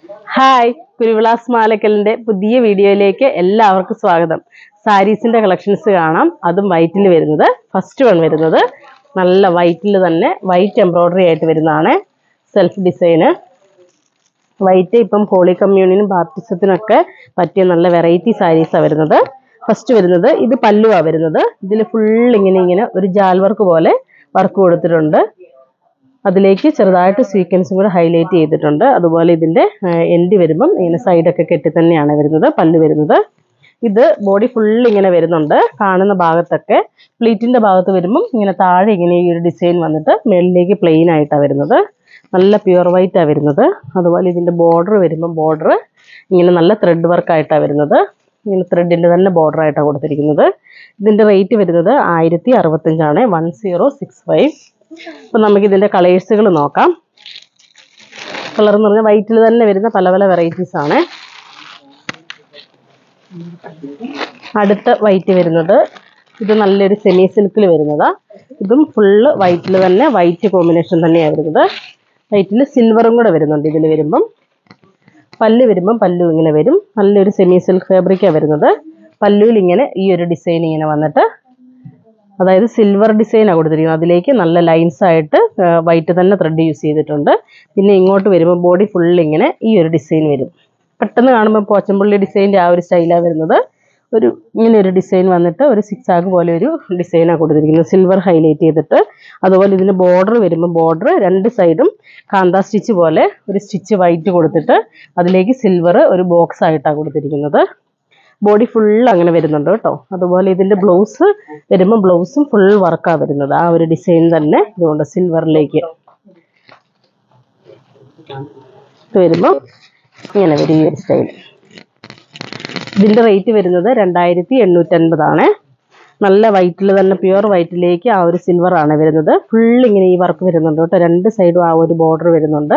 hi കുരുവിളാസ് മാലക്കലിന്റെ പുതിയ വീഡിയോയിലേക്ക് എല്ലാവർക്കും സ്വാഗതം സാരീസിന്റെ കളക്ഷൻസ് കാണാം അതും വൈറ്റിൽ വരുന്നത് ഫസ്റ്റ് വൺ വരുന്നത് നല്ല വൈറ്റിൽ തന്നെ വൈറ്റ് എംബ്രോയിഡറി ആയിട്ട് വരുന്നതാണ് സെൽഫ് ഡിസൈന് വൈറ്റ് ഇപ്പം ഹോളി കമ്മ്യൂണിനും ബാപ്റ്റിസത്തിനൊക്കെ പറ്റിയ നല്ല വെറൈറ്റി സാരീസാണ് വരുന്നത് ഫസ്റ്റ് വരുന്നത് ഇത് പല്ലുവാ വരുന്നത് ഇതിൽ ഫുൾ ഇങ്ങനെ ഇങ്ങനെ ഒരു ജാൽ വർക്ക് പോലെ വർക്ക് കൊടുത്തിട്ടുണ്ട് അതിലേക്ക് ചെറുതായിട്ട് സീക്വൻസും കൂടെ ഹൈലൈറ്റ് ചെയ്തിട്ടുണ്ട് അതുപോലെ ഇതിന്റെ എൻഡ് വരുമ്പം ഇങ്ങനെ സൈഡൊക്കെ കെട്ടി തന്നെയാണ് വരുന്നത് പല്ല് വരുന്നത് ഇത് ബോഡി ഫുൾ ഇങ്ങനെ വരുന്നുണ്ട് കാണുന്ന ഭാഗത്തൊക്കെ പ്ലീറ്റിന്റെ ഭാഗത്ത് വരുമ്പം ഇങ്ങനെ താഴെ ഇങ്ങനെ ഈ ഒരു ഡിസൈൻ വന്നിട്ട് മേളിലേക്ക് പ്ലെയിൻ ആയിട്ടാണ് വരുന്നത് നല്ല പ്യുവർ വൈറ്റ് ആണ് വരുന്നത് അതുപോലെ ഇതിന്റെ ബോർഡർ വരുമ്പം ബോർഡർ ഇങ്ങനെ നല്ല ത്രെഡ് വർക്ക് ആയിട്ടാണ് വരുന്നത് ഇങ്ങനെ ത്രെഡിന്റെ തന്നെ ബോർഡർ ആയിട്ടാണ് കൊടുത്തിരിക്കുന്നത് ഇതിന്റെ റേറ്റ് വരുന്നത് ആയിരത്തി അറുപത്തഞ്ചാണ് വൺ സീറോ സിക്സ് ഫൈവ് അപ്പം നമുക്ക് ഇതിന്റെ കളേഴ്സുകൾ നോക്കാം കളർ എന്ന് പറഞ്ഞാൽ വൈറ്റിൽ തന്നെ വരുന്ന പല പല വെറൈറ്റീസ് ആണ് അടുത്ത വൈറ്റ് വരുന്നത് ഇത് നല്ലൊരു സെമി സിൽക്കിൽ വരുന്നതാ ഇതും ഫുള്ള് വൈറ്റിൽ തന്നെ വൈറ്റ് കോമ്പിനേഷൻ തന്നെയാണ് വരുന്നത് വൈറ്റിൽ സിൽവറും കൂടെ വരുന്നുണ്ട് ഇതിൽ വരുമ്പം പല്ല് വരുമ്പം പല്ലു ഇങ്ങനെ വരും നല്ലൊരു സെമി സിൽക്ക് ഫാബ്രിക്കാണ് വരുന്നത് പല്ലുവിൽ ഇങ്ങനെ ഈ ഒരു ഡിസൈൻ ഇങ്ങനെ വന്നിട്ട് അതായത് സിൽവർ ഡിസൈനാണ് കൊടുത്തിരിക്കുന്നത് അതിലേക്ക് നല്ല ലൈൻസ് ആയിട്ട് വൈറ്റ് തന്നെ ത്രെഡ് യൂസ് ചെയ്തിട്ടുണ്ട് പിന്നെ ഇങ്ങോട്ട് വരുമ്പോൾ ബോഡി ഫുൾ ഇങ്ങനെ ഈ ഒരു ഡിസൈൻ വരും പെട്ടെന്ന് കാണുമ്പോൾ പോച്ചമ്പള്ളി ഡിസൈൻ്റെ ആ ഒരു സ്റ്റൈലാണ് വരുന്നത് ഒരു ഇങ്ങനെ ഒരു ഡിസൈൻ വന്നിട്ട് ഒരു സിക്സ് ആഗ് പോലെ ഒരു ഡിസൈനാണ് കൊടുത്തിരിക്കുന്നത് സിൽവർ ഹൈലൈറ്റ് ചെയ്തിട്ട് അതുപോലെ ഇതിന് ബോർഡർ വരുമ്പോൾ ബോർഡർ രണ്ട് സൈഡും കാന്ത സ്റ്റിച്ച് പോലെ ഒരു സ്റ്റിച്ച് വൈറ്റ് കൊടുത്തിട്ട് അതിലേക്ക് സിൽവർ ഒരു ബോക്സ് ആയിട്ടാണ് കൊടുത്തിരിക്കുന്നത് ബോഡി ഫുൾ അങ്ങനെ വരുന്നുണ്ട് കേട്ടോ അതുപോലെ ഇതിന്റെ ബ്ലൗസ് വരുമ്പോൾ ബ്ലൗസും ഫുൾ വർക്കാണ് വരുന്നത് ആ ഒരു ഡിസൈൻ തന്നെ ഇതുകൊണ്ട് സിൽവറിലേക്ക് ഇത് വരുമ്പോൾ ഇങ്ങനെ വരും ഈ ഒരു സ്റ്റൈൽ ഇതിന്റെ റേറ്റ് വരുന്നത് രണ്ടായിരത്തി എണ്ണൂറ്റൻപതാണ് നല്ല വൈറ്റിൽ തന്നെ പ്യുവർ വൈറ്റിലേക്ക് ആ ഒരു സിൽവർ ആണ് വരുന്നത് ഫുൾ ഇങ്ങനെ ഈ വർക്ക് വരുന്നുണ്ട് കേട്ടോ രണ്ട് സൈഡും ആ ഒരു ബോർഡർ വരുന്നുണ്ട്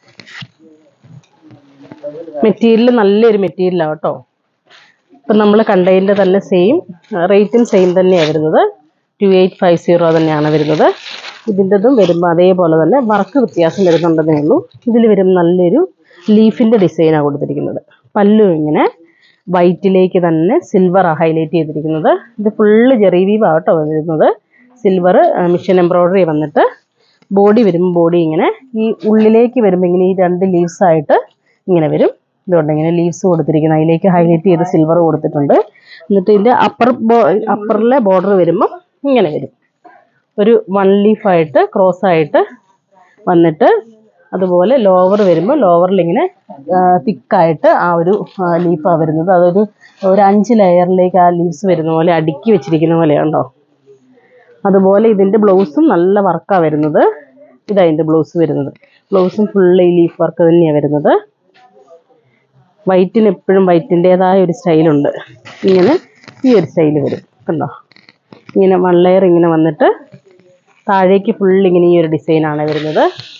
മെറ്റീരിയൽ നല്ലൊരു മെറ്റീരിയലാണ് കേട്ടോ ഇപ്പം നമ്മൾ കണ്ടതിൻ്റെ തന്നെ സെയിം റേറ്റും സെയിം തന്നെയാണ് വരുന്നത് ടു എയ്റ്റ് ഫൈവ് സീറോ തന്നെയാണ് വരുന്നത് ഇതിൻ്റെതും വരുമ്പോൾ അതേപോലെ തന്നെ വർക്ക് വ്യത്യാസം വരുന്നുണ്ടെന്നേ ഉള്ളൂ ഇതിൽ വരും നല്ലൊരു ലീഫിൻ്റെ ഡിസൈനാണ് കൊടുത്തിരിക്കുന്നത് പല്ലു ഇങ്ങനെ വൈറ്റിലേക്ക് തന്നെ സിൽവർ ഹൈലൈറ്റ് ചെയ്തിരിക്കുന്നത് ഇത് ഫുള്ള് ജെറി വീവ് ആട്ടോ വരുന്നത് സിൽവർ മിഷൻ എംബ്രോയ്ഡറി വന്നിട്ട് ബോഡി വരുമ്പോൾ ബോഡി ഇങ്ങനെ ഈ ഉള്ളിലേക്ക് വരുമ്പോൾ ഇങ്ങനെ ഈ രണ്ട് ലീവ്സ് ആയിട്ട് ഇങ്ങനെ വരും ഇതുകൊണ്ട് ഇങ്ങനെ ലീവ്സ് കൊടുത്തിരിക്കുന്നത് അതിലേക്ക് ഹൈലൈറ്റ് ചെയ്ത് സിൽവർ കൊടുത്തിട്ടുണ്ട് എന്നിട്ട് ഇതിൻ്റെ അപ്പർ ബോ അപ്പറിലെ ബോർഡർ വരുമ്പോൾ ഇങ്ങനെ വരും ഒരു വൺ ലീഫായിട്ട് ക്രോസ് ആയിട്ട് വന്നിട്ട് അതുപോലെ ലോവർ വരുമ്പോൾ ലോവറിൽ ഇങ്ങനെ തിക്കായിട്ട് ആ ഒരു ലീഫാണ് വരുന്നത് അതൊരു ഒരു അഞ്ച് ലെയറിലേക്ക് ആ ലീവ്സ് വരുന്ന പോലെ അടുക്കി വെച്ചിരിക്കുന്ന പോലെ ഉണ്ടോ അതുപോലെ ഇതിൻ്റെ ബ്ലൗസും നല്ല വർക്കാണ് വരുന്നത് ഇതതിൻ്റെ ബ്ലൗസ് വരുന്നത് ബ്ലൗസും ഫുള്ള് ഈ ലീഫ് വർക്ക് തന്നെയാണ് വരുന്നത് വൈറ്റിന് എപ്പോഴും വൈറ്റിൻ്റെതായ ഒരു സ്റ്റൈലുണ്ട് ഇങ്ങനെ ഈ ഒരു സ്റ്റൈൽ വരും കണ്ടോ ഇങ്ങനെ വൺ ലെയർ ഇങ്ങനെ വന്നിട്ട് താഴേക്ക് ഫുൾ ഇങ്ങനെ ഈ ഒരു ഡിസൈനാണ് വരുന്നത്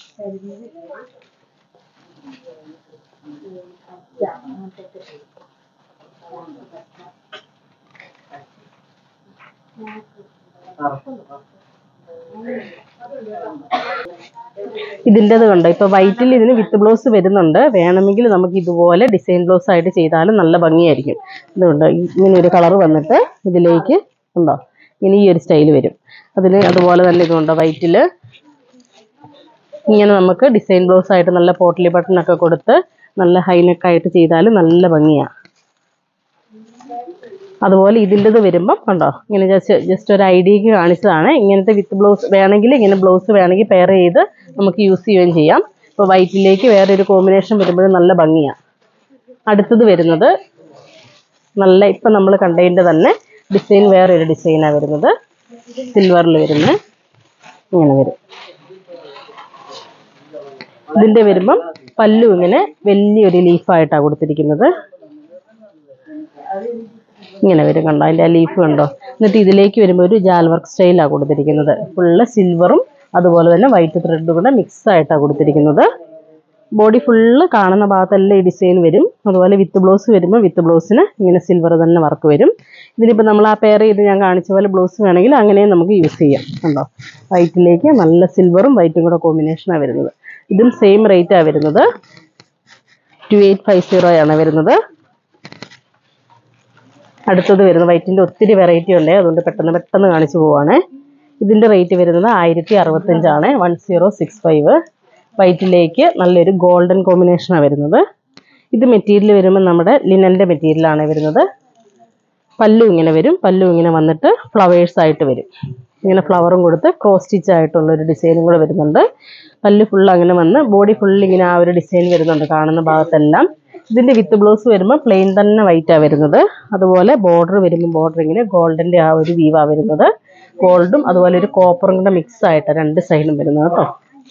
ഇതിൻ്റെത് കണ്ടോ ഇപ്പൊ വൈറ്റിൽ ഇതിന് വിത്ത് ബ്ലൗസ് വരുന്നുണ്ട് വേണമെങ്കിൽ നമുക്ക് ഇതുപോലെ ഡിസൈൻ ബ്ലൗസ് ആയിട്ട് ചെയ്താലും നല്ല ഭംഗിയായിരിക്കും ഇതുകൊണ്ട് ഇങ്ങനെ ഒരു കളർ വന്നിട്ട് ഇതിലേക്ക് ഉണ്ടോ ഇങ്ങനെ ഈ ഒരു സ്റ്റൈൽ വരും അതിന് അതുപോലെ തന്നെ ഇതുണ്ട് വൈറ്റിൽ ഇങ്ങനെ നമുക്ക് ഡിസൈൻ ബ്ലൗസ് ആയിട്ട് നല്ല പോട്ടലി ബട്ടൺ ഒക്കെ കൊടുത്ത് നല്ല ഹൈനെക്ക് ആയിട്ട് ചെയ്താൽ നല്ല ഭംഗിയാണ് അതുപോലെ ഇതിൻ്റെത് വരുമ്പം കണ്ടോ ഇങ്ങനെ ജസ്റ്റ് ജസ്റ്റ് ഒരു ഐഡിയക്ക് കാണിച്ചതാണ് ഇങ്ങനത്തെ വിത്ത് ബ്ലൗസ് വേണമെങ്കിൽ ഇങ്ങനെ ബ്ലൗസ് വേണമെങ്കിൽ പെയർ ചെയ്ത് നമുക്ക് യൂസ് ചെയ്യുകയും ചെയ്യാം ഇപ്പോൾ വൈറ്റിലേക്ക് വേറെ ഒരു കോമ്പിനേഷൻ വരുമ്പോഴും നല്ല ഭംഗിയാണ് അടുത്തത് വരുന്നത് നല്ല ഇപ്പം നമ്മൾ കണ്ടതിൻ്റെ തന്നെ ഡിസൈൻ വേറൊരു ഡിസൈനാണ് വരുന്നത് സിൽവറിൽ വരുന്നത് ഇങ്ങനെ വരും ഇതിൻ്റെ വരുമ്പം പല്ലു ഇങ്ങനെ വലിയൊരു ലീഫായിട്ടാണ് കൊടുത്തിരിക്കുന്നത് ഇങ്ങനെ വരും കണ്ടോ അതിൻ്റെ ആ ലീഫ് കണ്ടോ എന്നിട്ട് ഇതിലേക്ക് വരുമ്പോൾ ഒരു ജാൽ വർക്ക് സ്റ്റൈലാണ് കൊടുത്തിരിക്കുന്നത് ഫുള്ള് സിൽവറും അതുപോലെ തന്നെ വൈറ്റ് ത്രെഡും കൂടെ മിക്സ് ആയിട്ടാണ് കൊടുത്തിരിക്കുന്നത് ബോഡി ഫുള്ള് കാണുന്ന ഭാഗത്തെല്ലാം ഈ ഡിസൈൻ വരും അതുപോലെ വിത്ത് ബ്ലൗസ് വരുമ്പോൾ വിത്ത് ബ്ലൗസിന് ഇങ്ങനെ സിൽവർ തന്നെ വർക്ക് വരും ഇതിനിപ്പോൾ നമ്മൾ ആ പെയർ ചെയ്ത് ഞാൻ കാണിച്ച പോലെ ബ്ലൗസ് വേണമെങ്കിൽ അങ്ങനെയും നമുക്ക് യൂസ് ചെയ്യാം കണ്ടോ വൈറ്റിലേക്ക് നല്ല സിൽവറും വൈറ്റും കൂടെ കോമ്പിനേഷനാണ് വരുന്നത് ഇതും സെയിം റേറ്റാണ് വരുന്നത് ടു എയ്റ്റ് ഫൈവ് സീറോ ആണ് വരുന്നത് അടുത്തത് വരുന്നത് വൈറ്റിൻ്റെ ഒത്തിരി വെറൈറ്റി ഉണ്ട് അതുകൊണ്ട് പെട്ടെന്ന് പെട്ടെന്ന് കാണിച്ചു പോവാണ് ഇതിൻ്റെ റേറ്റ് വരുന്നത് ആയിരത്തി അറുപത്തഞ്ചാണ് വൺ സീറോ സിക്സ് ഫൈവ് വൈറ്റിലേക്ക് നല്ലൊരു ഗോൾഡൻ കോമ്പിനേഷനാണ് വരുന്നത് ഇത് മെറ്റീരിയൽ വരുമ്പോൾ നമ്മുടെ ലിനൻ്റെ മെറ്റീരിയലാണ് വരുന്നത് പല്ലു ഇങ്ങനെ വരും പല്ലു ഇങ്ങനെ വന്നിട്ട് ഫ്ലവേഴ്സ് ആയിട്ട് വരും ഇങ്ങനെ ഫ്ലവറും കൊടുത്ത് ക്രോസ് സ്റ്റിച്ച് ആയിട്ടുള്ള ഒരു ഡിസൈനും കൂടെ വരുന്നുണ്ട് പല്ല് ഫുൾ അങ്ങനെ വന്ന് ബോഡി ഫുൾ ഇങ്ങനെ ആ ഒരു ഡിസൈൻ വരുന്നുണ്ട് കാണുന്ന ഭാഗത്തെല്ലാം ഇതിൻ്റെ വിത്ത് ബ്ലൗസ് വരുമ്പോൾ പ്ലെയിൻ തന്നെ വൈറ്റാണ് വരുന്നത് അതുപോലെ ബോർഡർ വരുമ്പോൾ ബോർഡർ ഇങ്ങനെ ഗോൾഡൻ്റെ ആ ഒരു വീവാണ് വരുന്നത് ഗോൾഡും അതുപോലെ ഒരു കോപ്പറും കൂടെ മിക്സ് ആയിട്ട് രണ്ട് സൈഡും വരുന്നത് കേട്ടോ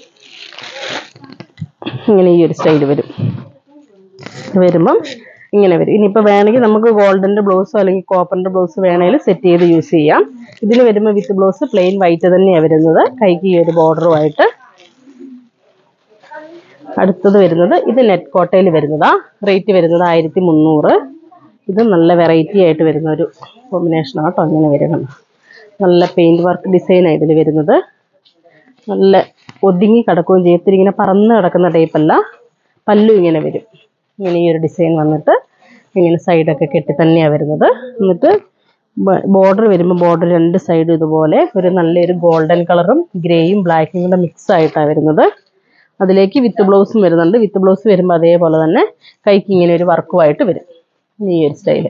ഇങ്ങനെ ഈ ഒരു സ്റ്റൈൽ വരും ഇത് വരുമ്പം ഇങ്ങനെ വരും ഇനിയിപ്പോൾ വേണമെങ്കിൽ നമുക്ക് ഗോൾഡൻ്റെ ബ്ലൗസോ അല്ലെങ്കിൽ കോപ്പറിൻ്റെ ബ്ലൗസ് വേണമെങ്കിൽ സെറ്റ് ചെയ്ത് യൂസ് ചെയ്യാം ഇതിന് വരുമ്പോൾ വിത്ത് ബ്ലൗസ് പ്ലെയിൻ വൈറ്റ് തന്നെയാണ് വരുന്നത് കൈക്ക് ഈ ഒരു ബോർഡറുമായിട്ട് അടുത്തത് വരുന്നത് ഇത് നെറ്റ് കോട്ടയിൽ വരുന്നതാ റേറ്റ് വരുന്നത് ആയിരത്തി മുന്നൂറ് ഇത് നല്ല വെറൈറ്റി ആയിട്ട് വരുന്ന ഒരു കോമ്പിനേഷനാണ് കേട്ടോ അങ്ങനെ വരുന്നത് നല്ല പെയിൻറ് വർക്ക് ഡിസൈനാണ് ഇതിൽ വരുന്നത് നല്ല ഒതുങ്ങി കിടക്കുകയും ചെയ്യും ഇത്തിരി ഇങ്ങനെ പറന്ന് കിടക്കുന്ന ടൈപ്പല്ല പല്ലു ഇങ്ങനെ വരും ഇങ്ങനെ ഈ ഒരു ഡിസൈൻ വന്നിട്ട് ഇങ്ങനെ സൈഡൊക്കെ കെട്ടി തന്നെയാണ് വരുന്നത് എന്നിട്ട് ബോർഡർ വരുമ്പോൾ ബോർഡർ രണ്ട് സൈഡും ഇതുപോലെ ഒരു നല്ലൊരു ഗോൾഡൻ കളറും ഗ്രേയും ബ്ലാക്കും കൂടെ മിക്സ് ആയിട്ടാണ് വരുന്നത് അതിലേക്ക് വിത്ത് ബ്ലൗസും വരുന്നുണ്ട് വിത്ത് ബ്ലൗസ് വരുമ്പോൾ അതേപോലെ തന്നെ കൈക്ക് ഇങ്ങനെ ഒരു വർക്കുമായിട്ട് വരും ഈ ഒരു സ്റ്റൈല്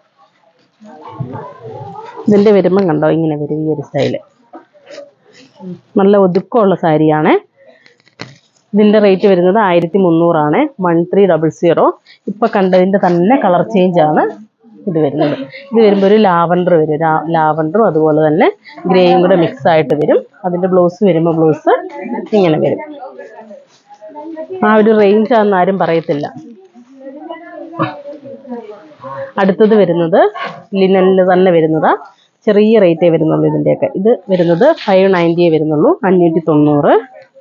ഇതിൻ്റെ വരുമ്പം കണ്ടോ ഇങ്ങനെ വരും ഈ ഒരു സ്റ്റൈല് നല്ല ഒതുക്കമുള്ള സാരിയാണ് ഇതിൻ്റെ റേറ്റ് വരുന്നത് ആയിരത്തി മുന്നൂറാണ് വൺ ത്രീ ഡബിൾ സീറോ ഇപ്പം കണ്ടതിൻ്റെ തന്നെ കളർ ചേഞ്ച് ആണ് ഇത് വരുന്നത് ഇത് വരുമ്പോൾ ഒരു ലാവൻഡർ വരും ലാവൻഡറും അതുപോലെ തന്നെ ഗ്രേയും കൂടെ മിക്സ് ആയിട്ട് വരും അതിൻ്റെ ബ്ലൗസ് വരുമ്പോൾ ബ്ലൗസ് ഇങ്ങനെ വരും ആ ഒരു റേഞ്ച് ആണെന്ന് ആരും പറയത്തില്ല അടുത്തത് വരുന്നത് ലിനനിൽ തന്നെ വരുന്നതാ ചെറിയ റേറ്റേ വരുന്നുള്ളൂ ഇതിൻ്റെയൊക്കെ ഇത് വരുന്നത് ഫൈവ് നയൻറ്റിയേ വരുന്നുള്ളൂ അഞ്ഞൂറ്റി തൊണ്ണൂറ്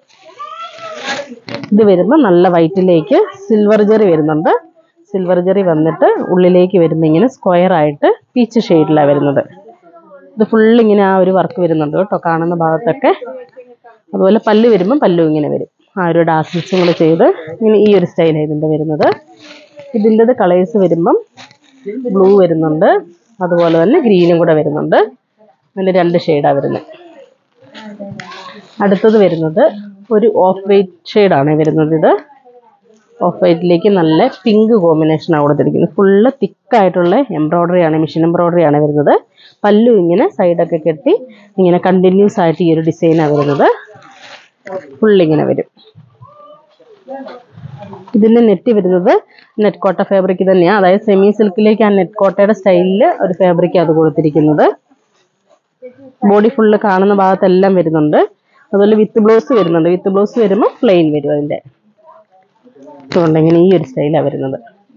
ഇത് വരുമ്പോൾ നല്ല വൈറ്റിലേക്ക് സിൽവർ ജെറി വരുന്നുണ്ട് സിൽവർ ജെറി വന്നിട്ട് ഉള്ളിലേക്ക് വരുമ്പോൾ ഇങ്ങനെ സ്ക്വയർ ആയിട്ട് പീച്ച് ഷെയ്ഡിലാണ് വരുന്നത് ഇത് ഫുൾ ഇങ്ങനെ ആ ഒരു വർക്ക് വരുന്നുണ്ട് കേട്ടോ കാണുന്ന ഭാഗത്തൊക്കെ അതുപോലെ പല്ല് വരുമ്പോൾ പല്ലും ഇങ്ങനെ വരും ആ ഒരു ഡാസിൽസും കൂടെ ചെയ്ത് ഇങ്ങനെ ഈ ഒരു സ്റ്റൈലാണ് ഇതിൻ്റെ വരുന്നത് ഇതിൻ്റെത് കളേഴ്സ് വരുമ്പം ബ്ലൂ വരുന്നുണ്ട് അതുപോലെ തന്നെ ഗ്രീനും കൂടെ വരുന്നുണ്ട് അതിൻ്റെ രണ്ട് ഷെയ്ഡാണ് വരുന്നത് അടുത്തത് വരുന്നത് ഒരു ഓഫ് വൈറ്റ് ഷെയ്ഡാണ് വരുന്നത് ഇത് ഓഫ് വൈറ്റിലേക്ക് നല്ല പിങ്ക് കോമ്പിനേഷനാണ് കൊടുത്തിരിക്കുന്നത് ഫുള്ള് തിക്കായിട്ടുള്ള എംബ്രോയ്ഡറി ആണ് മെഷീൻ എംബ്രോയ്ഡറി ആണ് വരുന്നത് പല്ലു ഇങ്ങനെ സൈഡൊക്കെ കെട്ടി ഇങ്ങനെ കണ്ടിന്യൂസ് ആയിട്ട് ഈ ഒരു ഡിസൈനാണ് വരുന്നത് ഫുള്ളിങ്ങനെ വരും ഇതിൻ്റെ നെറ്റ് വരുന്നത് നെറ്റ് കോട്ട ഫാബ്രിക് തന്നെയാണ് അതായത് സെമി സിൽക്കിലേക്ക് ആ നെറ്റ് കോട്ടയുടെ സ്റ്റൈലിൽ ഒരു ഫാബ്രിക് അത് കൊടുത്തിരിക്കുന്നത് ബോഡി ഫുള്ള് കാണുന്ന ഭാഗത്തെല്ലാം വരുന്നുണ്ട് അതുപോലെ വിത്ത് ബ്ലൗസ് വരുന്നുണ്ട് വിത്ത് ബ്ലൗസ് വരുമ്പോൾ പ്ലെയിൻ വരും അതിൻ്റെ അതുകൊണ്ട് ഇങ്ങനെ ഈ ഒരു സ്റ്റൈലാണ് വരുന്നത്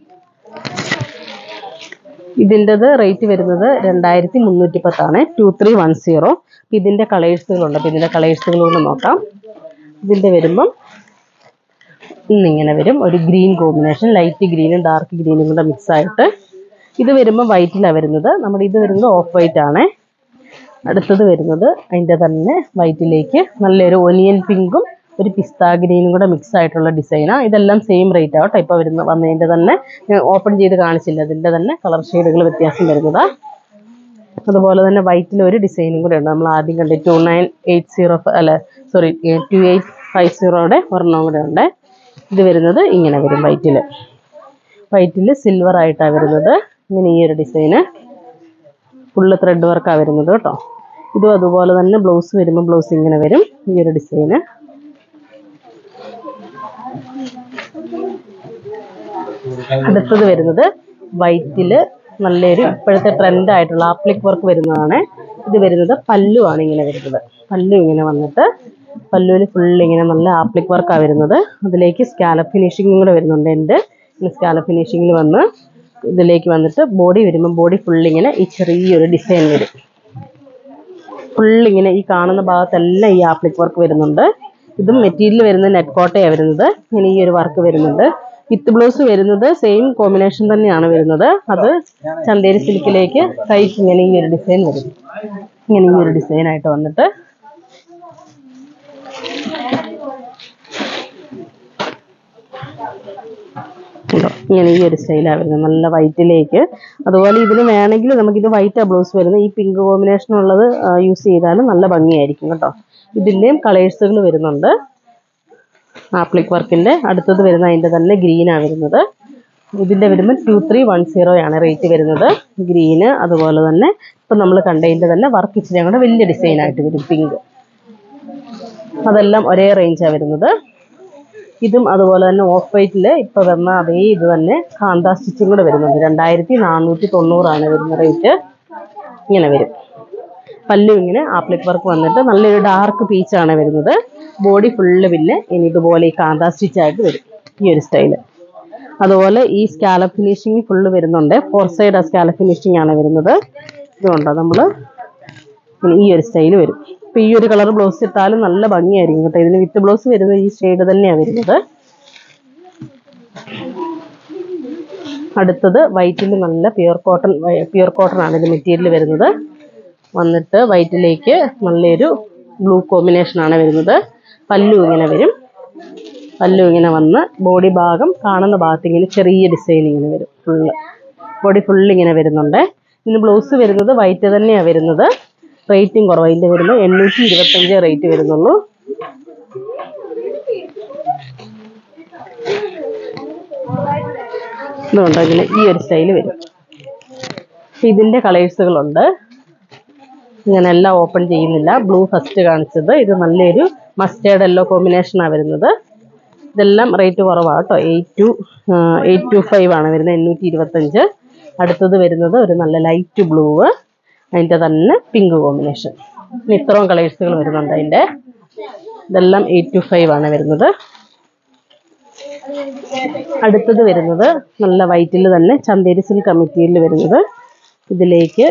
ഇതിൻ്റെത് റേറ്റ് വരുന്നത് രണ്ടായിരത്തി മുന്നൂറ്റി പത്താണ് ടു ത്രീ വൺ സീറോ ഇതിൻ്റെ കളേഴ്സുകളുണ്ട് അപ്പോൾ ഇതിൻ്റെ കളേഴ്സുകൾ കൊണ്ട് നോക്കാം ഇതിൻ്റെ വരുമ്പം ഇന്നിങ്ങനെ വരും ഒരു ഗ്രീൻ കോമ്പിനേഷൻ ലൈറ്റ് ഗ്രീനും ഡാർക്ക് ഗ്രീനും കൂടെ മിക്സ് ആയിട്ട് ഇത് വരുമ്പോൾ വൈറ്റിലാണ് വരുന്നത് നമ്മുടെ ഇത് വരുന്നത് ഓഫ് വൈറ്റ് ആണ് അടുത്തത് വരുന്നത് അതിൻ്റെ തന്നെ വൈറ്റിലേക്ക് നല്ലൊരു ഒനിയൻ പിങ്കും ഒരു പിസ്ത ഗ്രീനും കൂടെ മിക്സ് ആയിട്ടുള്ള ഡിസൈനാണ് ഇതെല്ലാം സെയിം റേറ്റ് ആവട്ടെ ഇപ്പോൾ വരുന്ന വന്നതിൻ്റെ തന്നെ ഞാൻ ഓപ്പൺ ചെയ്ത് കാണിച്ചില്ല അതിൻ്റെ തന്നെ കളർ ഷെയ്ഡുകൾ വ്യത്യാസം വരുന്നതാണ് അതുപോലെ തന്നെ വൈറ്റിൽ ഒരു ഡിസൈനും കൂടെ ഉണ്ട് നമ്മൾ ആദ്യം കണ്ടത് ടു നയൻ എയ്റ്റ് സീറോ അല്ല സോറി ടു എയ്റ്റ് ഫൈവ് സീറോയുടെ ഒരെണ്ണം കൂടെ ഉണ്ട് ഇത് വരുന്നത് ഇങ്ങനെ വരും വൈറ്റിൽ വൈറ്റിൽ സിൽവർ ആയിട്ടാണ് വരുന്നത് ഇങ്ങനെ ഈ ഒരു ഡിസൈന് ഫുള്ള് ത്രെഡ് വർക്കാണ് വരുന്നത് കേട്ടോ ഇതും അതുപോലെ തന്നെ ബ്ലൗസ് വരുമ്പോൾ ബ്ലൗസ് ഇങ്ങനെ വരും ഈ ഒരു ഡിസൈന് അടുത്തത് വരുന്നത് വൈറ്റില് നല്ലൊരു ഇപ്പോഴത്തെ ട്രെൻഡ് ആയിട്ടുള്ള ആപ്ലിക് വർക്ക് വരുന്നതാണ് ഇത് വരുന്നത് പല്ലുവാണ് ഇങ്ങനെ വരുന്നത് പല്ലു ഇങ്ങനെ വന്നിട്ട് പല്ലുവിൽ ഫുൾ ഇങ്ങനെ നല്ല ആപ്ലിക് വർക്കാണ് വരുന്നത് അതിലേക്ക് സ്കാലപ്പ് ഫിനിഷിങ്ങും കൂടെ വരുന്നുണ്ട് എൻ്റെ സ്കാലപ്പ് ഫിനിഷിങ്ങിൽ വന്ന് ഇതിലേക്ക് വന്നിട്ട് ബോഡി വരുമ്പോൾ ബോഡി ഫുൾ ഇങ്ങനെ ഈ ചെറിയൊരു ഡിസൈൻ വരും ഫുൾ ഇങ്ങനെ ഈ കാണുന്ന ഭാഗത്തെല്ലാം ഈ ആപ്ലിക് വർക്ക് വരുന്നുണ്ട് ഇതും മെറ്റീരിയൽ വരുന്നത് നെറ്റ് കോട്ടയാണ് വരുന്നത് ഇങ്ങനെ ഈ ഒരു വർക്ക് വരുന്നുണ്ട് വിത്ത് ബ്ലൗസ് വരുന്നത് സെയിം കോമ്പിനേഷൻ തന്നെയാണ് വരുന്നത് അത് ചന്തേരി സിൽക്കിലേക്ക് കൈക്ക് ഇങ്ങനെ ഈ ഒരു ഡിസൈൻ വരും ഇങ്ങനെ ഈ ഒരു ഡിസൈൻ ആയിട്ട് വന്നിട്ട് ഉണ്ടോ ഇങ്ങനെ ഈ ഒരു സ്റ്റൈലാണ് വരുന്നത് നല്ല വൈറ്റിലേക്ക് അതുപോലെ ഇതിന് വേണമെങ്കിൽ നമുക്കിത് വൈറ്റ് ബ്ലൗസ് വരുന്നത് ഈ പിങ്ക് കോമ്പിനേഷൻ ഉള്ളത് യൂസ് ചെയ്താലും നല്ല ഭംഗിയായിരിക്കും കേട്ടോ ഇതിൻ്റെയും കളേഴ്സുകൾ വരുന്നുണ്ട് ആപ്ലിക് വർക്കിൻ്റെ അടുത്തത് വരുന്ന അതിൻ്റെ തന്നെ ഗ്രീനാണ് വരുന്നത് ഇതിൻ്റെ വരുമ്പോൾ ടു ത്രീ വൺ സീറോ ആണ് റേറ്റ് വരുന്നത് ഗ്രീന് അതുപോലെ തന്നെ ഇപ്പം നമ്മൾ കണ്ടതിൻ്റെ തന്നെ വർക്ക് ഇച്ചിരി കൂടെ വലിയ ഡിസൈനായിട്ട് വരും പിങ്ക് അതെല്ലാം ഒരേ റേഞ്ചാണ് വരുന്നത് ഇതും അതുപോലെ തന്നെ ഓഫ് വൈറ്റിൽ ഇപ്പോൾ വരുന്ന അതേ ഇത് തന്നെ കാന്ത സ്റ്റിച്ചും കൂടെ വരുന്നുണ്ട് രണ്ടായിരത്തി നാനൂറ്റി തൊണ്ണൂറാണ് വരുന്ന റേറ്റ് ഇങ്ങനെ വരും പല്ലു ഇങ്ങനെ ആപ്ലിക് വർക്ക് വന്നിട്ട് നല്ലൊരു ഡാർക്ക് പീച്ചാണ് വരുന്നത് ബോഡി ഫുള്ള് പിന്നെ ഇനി ഇതുപോലെ ഈ കാന്ത സ്റ്റിച്ചായിട്ട് വരും ഈ ഒരു സ്റ്റൈല് അതുപോലെ ഈ സ്കാലപ്പ് ഫിനിഷിങ് ഫുള്ള് വരുന്നുണ്ട് ഫോർ സൈഡ് സ്കാലപ്പ് ഫിനിഷിങ് ആണ് വരുന്നത് ഇതുകൊണ്ടോ നമ്മൾ ഈ ഒരു സ്റ്റൈല് വരും ഇപ്പം ഈ ഒരു കളർ ബ്ലൗസ് ഇട്ടാലും നല്ല ഭംഗിയായിരിക്കും കേട്ടോ ഇതിന് വിത്ത് ബ്ലൗസ് വരുന്നത് ഈ ഷെയ്ഡ് തന്നെയാണ് വരുന്നത് അടുത്തത് വൈറ്റിൽ നല്ല പ്യുർ കോട്ടൺ പ്യുർ കോട്ടൺ ആണ് ഇത് മെറ്റീരിയൽ വരുന്നത് വന്നിട്ട് വൈറ്റിലേക്ക് നല്ലൊരു ബ്ലൂ കോമ്പിനേഷൻ ആണ് വരുന്നത് പല്ലു ഇങ്ങനെ വരും പല്ലു ഇങ്ങനെ വന്ന് ബോഡി ഭാഗം കാണുന്ന ഭാഗത്ത് ഇങ്ങനെ ചെറിയ ഡിസൈൻ ഇങ്ങനെ വരും ഫുള്ള് ബോഡി ഫുള്ള് ഇങ്ങനെ വരുന്നുണ്ട് ഇതിന് ബ്ലൗസ് വരുന്നത് വൈറ്റ് തന്നെയാണ് വരുന്നത് റേറ്റും കുറവ് ഇതിൻ്റെ വരുമ്പോൾ എണ്ണൂറ്റി ഇരുപത്തഞ്ച് റേറ്റ് വരുന്നുള്ളൂ ഇതുകൊണ്ട് ഇങ്ങനെ ഈ ഒരു സ്റ്റൈൽ വരും ഇതിൻ്റെ കളേഴ്സുകളുണ്ട് ഇങ്ങനെ എല്ലാം ഓപ്പൺ ചെയ്യുന്നില്ല ബ്ലൂ ഫസ്റ്റ് കാണിച്ചത് ഇത് നല്ലൊരു മസ്റ്റേർഡ് യെല്ലോ കോമ്പിനേഷനാണ് വരുന്നത് ഇതെല്ലാം റേറ്റ് കുറവാണ് കേട്ടോ eight two eight two five ആണ് വരുന്നത് എണ്ണൂറ്റി ഇരുപത്തഞ്ച് അടുത്തത് വരുന്നത് ഒരു നല്ല ലൈറ്റ് ബ്ലൂ അതിൻ്റെ തന്നെ പിങ്ക് കോമ്പിനേഷൻ ഇത്രയും കളേഴ്സുകൾ വരുന്നുണ്ട് അതിൻ്റെ ഇതെല്ലാം എയ്റ്റ് ടു ഫൈവ് ആണ് വരുന്നത് അടുത്തത് വരുന്നത് നല്ല വൈറ്റിൽ തന്നെ ചന്തേരി സിൽക്ക് മെറ്റീരിയൽ വരുന്നത് ഇതിലേക്ക്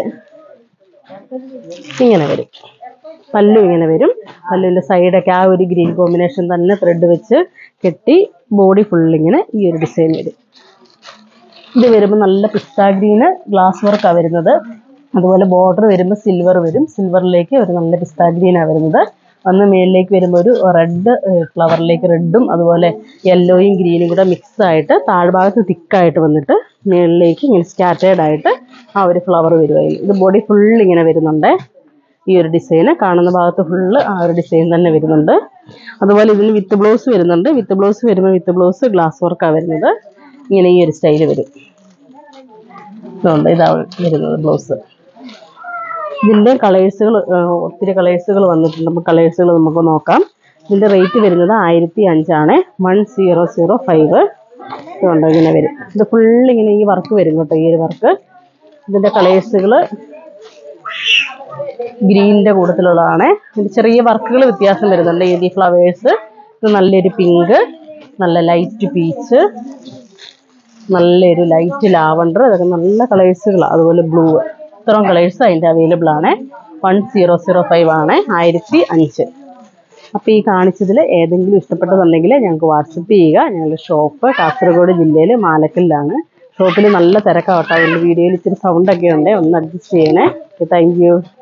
ഇങ്ങനെ വരും പല്ലു ഇങ്ങനെ വരും പല്ലുവിൻ്റെ സൈഡൊക്കെ ആ ഒരു ഗ്രീൻ കോമ്പിനേഷൻ തന്നെ ത്രെഡ് വെച്ച് കെട്ടി ബോഡി ഫുള്ളിങ്ങനെ ഈ ഒരു ഡിസൈൻ വരും ഇത് വരുമ്പോൾ നല്ല പിസ്ത ഗ്രീന് ഗ്ലാസ് വർക്കാണ് വരുന്നത് അതുപോലെ ബോർഡർ വരുമ്പോൾ സിൽവർ വരും സിൽവറിലേക്ക് ഒരു നല്ല പിസ്ത ഗ്രീനാണ് വരുന്നത് വന്ന് മേളിലേക്ക് വരുമ്പോൾ ഒരു റെഡ് ഫ്ലവറിലേക്ക് റെഡും അതുപോലെ യെല്ലോയും ഗ്രീനും കൂടെ മിക്സ് ആയിട്ട് താഴ്ഭാഗത്ത് തിക്കായിട്ട് വന്നിട്ട് മേളിലേക്ക് ഇങ്ങനെ സ്കാറ്റേർഡ് ആയിട്ട് ആ ഒരു ഫ്ലവർ വരും അതിൽ ഇത് ബോഡി ഫുൾ ഇങ്ങനെ വരുന്നുണ്ട് ഈ ഒരു ഡിസൈന് കാണുന്ന ഭാഗത്ത് ഫുള്ള് ആ ഒരു ഡിസൈൻ തന്നെ വരുന്നുണ്ട് അതുപോലെ ഇതിന് വിത്ത് ബ്ലൗസ് വരുന്നുണ്ട് വിത്ത് ബ്ലൗസ് വരുമ്പോൾ വിത്ത് ബ്ലൗസ് ഗ്ലാസ് വർക്കാണ് വരുന്നത് ഇങ്ങനെ ഈ ഒരു സ്റ്റൈല് വരും ഇതുണ്ട് ഇതാണ് വരുന്നത് ബ്ലൗസ് ഇതിൻ്റെ കളേഴ്സുകൾ ഒത്തിരി കളേഴ്സുകൾ വന്നിട്ടുണ്ട് നമുക്ക് കളേഴ്സുകൾ നമുക്ക് നോക്കാം ഇതിൻ്റെ റേറ്റ് വരുന്നത് ആയിരത്തി അഞ്ചാണ് വൺ സീറോ സീറോ ഫൈവ് ഇതുകൊണ്ട് ഇങ്ങനെ വരും ഇത് ഫുള്ള് ഇങ്ങനെ ഈ വർക്ക് വരും കേട്ടോ ഈ ഒരു വർക്ക് ഇതിൻ്റെ കളേഴ്സുകൾ ഗ്രീനിൻ്റെ കൂട്ടത്തിലുള്ളതാണ് ഇതിൽ ചെറിയ വർക്കുകൾ വ്യത്യാസം വരുന്നുണ്ട് ഈ ഫ്ലവേഴ്സ് ഇത് നല്ലൊരു പിങ്ക് നല്ല ലൈറ്റ് പീച്ച് നല്ലൊരു ലൈറ്റ് ലാവണ്ടർ ഇതൊക്കെ നല്ല കളേഴ്സുകളാണ് അതുപോലെ ബ്ലൂ ഇത്രയും കളേഴ്സ് അതിൻ്റെ അവൈലബിൾ ആണ് വൺ സീറോ സീറോ ഫൈവ് ആണ് ആയിരത്തി അഞ്ച് അപ്പോൾ ഈ കാണിച്ചതിൽ ഏതെങ്കിലും ഇഷ്ടപ്പെട്ടതുണ്ടെങ്കിൽ ഞങ്ങൾക്ക് വാട്സപ്പ് ചെയ്യുക ഞങ്ങളുടെ ഷോപ്പ് കാസർഗോഡ് ജില്ലയിൽ മാലക്കലിലാണ് ഷോപ്പിൽ നല്ല തിരക്കാവട്ടെ അതുകൊണ്ട് വീഡിയോയിൽ ഇത്തിരി സൗണ്ടൊക്കെ ഉണ്ട് ഒന്ന് അഡ്ജസ്റ്റ് ചെയ്യണേ താങ്ക് യു